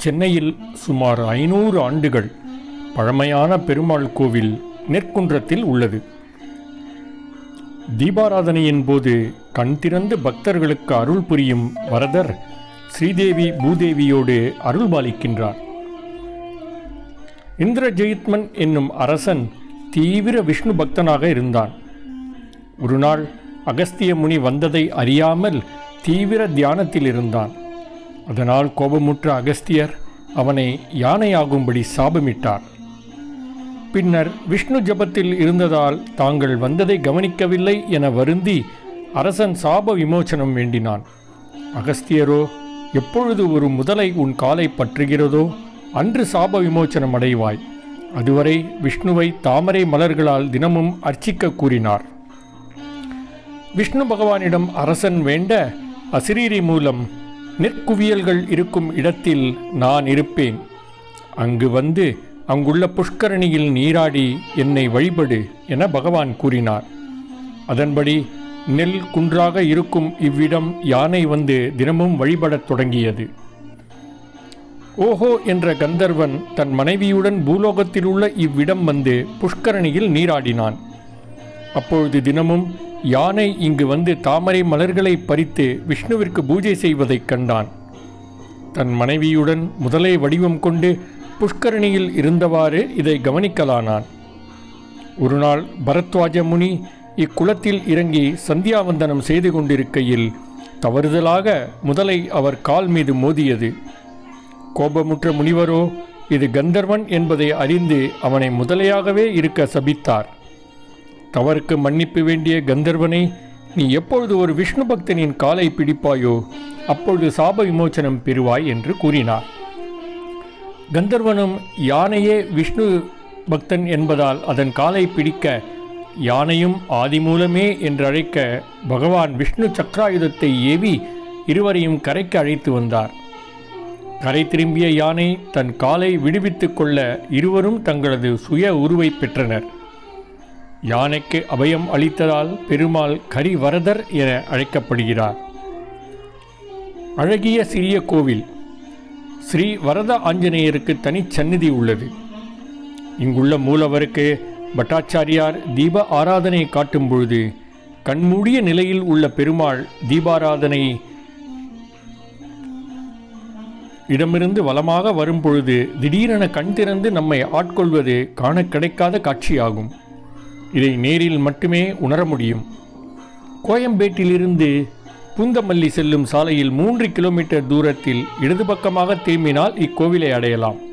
சென்னையில் சுமார் ஐநூறு ஆண்டுகள் பழமையான பெருமாள் கோவில் நெற்குன்றத்தில் உள்ளது தீபாராதனையின் போது கண் திறந்து பக்தர்களுக்கு அருள் புரியும் வரதர் ஸ்ரீதேவி பூதேவியோடு அருள்பாலிக்கின்றார் இந்திரஜெயித்மன் என்னும் அரசன் தீவிர விஷ்ணு பக்தனாக இருந்தான் ஒரு நாள் அகஸ்திய முனி வந்ததை அறியாமல் தீவிர தியானத்தில் இருந்தான் அதனால் கோபமுற்ற அகஸ்தியர் அவனை யானையாகும்படி சாபமிட்டார் பின்னர் விஷ்ணு ஜபத்தில் இருந்ததால் தாங்கள் வந்ததை கவனிக்கவில்லை என வருந்தி அரசன் சாப விமோசனம் வேண்டினான் அகஸ்தியரோ எப்பொழுது ஒரு முதலை உன் காலை பற்றுகிறதோ அன்று சாப விமோசனம் அடைவாய் அதுவரை விஷ்ணுவை தாமரை மலர்களால் தினமும் அர்ச்சிக்க கூறினார் விஷ்ணு பகவானிடம் அரசன் வேண்ட அசிரீரி மூலம் நெற்குவியல்கள் இருக்கும் இடத்தில் நான் இருப்பேன் அங்கு வந்து அங்குள்ள புஷ்கரணியில் நீராடி என்னை வழிபடு என பகவான் கூறினார் அதன்படி நெல் குன்றாக இருக்கும் இவ்விடம் யானை வந்து தினமும் வழிபடத் தொடங்கியது ஓஹோ என்ற கந்தர்வன் தன் மனைவியுடன் பூலோகத்தில் உள்ள இவ்விடம் வந்து புஷ்கரணியில் நீராடினான் அப்பொழுது தினமும் யானை இங்கு வந்து தாமரை மலர்களை பறித்து விஷ்ணுவிற்கு பூஜை செய்வதைக் கண்டான் தன் மனைவியுடன் முதலை வடிவம் கொண்டு புஷ்கரணியில் இருந்தவாறு இதை கவனிக்கலானான் ஒரு நாள் பரத்வாஜ முனி இக்குளத்தில் இறங்கி சந்தியாவந்தனம் செய்து கொண்டிருக்கையில் தவறுதலாக முதலை அவர் கால் மீது மோதியது கோபமுற்ற முனிவரோ இது கந்தர்வன் என்பதை அறிந்து அவனை முதலையாகவே இருக்க சபித்தார் தவறுக்கு மன்னிப்பு வேண்டிய கந்தர்வனை நீ எப்பொழுது ஒரு விஷ்ணு பக்தனின் காலை பிடிப்பாயோ அப்பொழுது சாப விமோசனம் பெறுவாய் என்று கூறினார் கந்தர்வனும் யானையே விஷ்ணு பக்தன் என்பதால் அதன் காலை பிடிக்க யானையும் ஆதிமூலமே என்றழைக்க பகவான் விஷ்ணு சக்ராயுதத்தை ஏவி இருவரையும் கரைக்கு அழைத்து வந்தார் கரை திரும்பிய யானை தன் காலை விடுவித்துக் கொள்ள இருவரும் தங்களது சுய உருவை பெற்றனர் யானைக்கு அபயம் அளித்ததால் பெருமாள் கரிவரதர் என அழைக்கப்படுகிறார் அழகிய சிறிய கோவில் ஸ்ரீ வரத ஆஞ்சநேயருக்கு தனிச் சந்நிதி உள்ளது இங்குள்ள மூலவருக்கு பட்டாச்சாரியார் தீப ஆராதனை காட்டும் பொழுது கண்மூடிய நிலையில் உள்ள பெருமாள் தீபாராதனை இடமிருந்து வலமாக வரும்பொழுது திடீரென கண் திறந்து நம்மை ஆட்கொள்வது காண கிடைக்காத காட்சியாகும் இதை நேரில் மட்டுமே உணர முடியும் கோயம்பேட்டிலிருந்து பூந்தமல்லி செல்லும் சாலையில் மூன்று கிலோமீட்டர் தூரத்தில் இடது பக்கமாக திரும்பினால் இக்கோவிலை அடையலாம்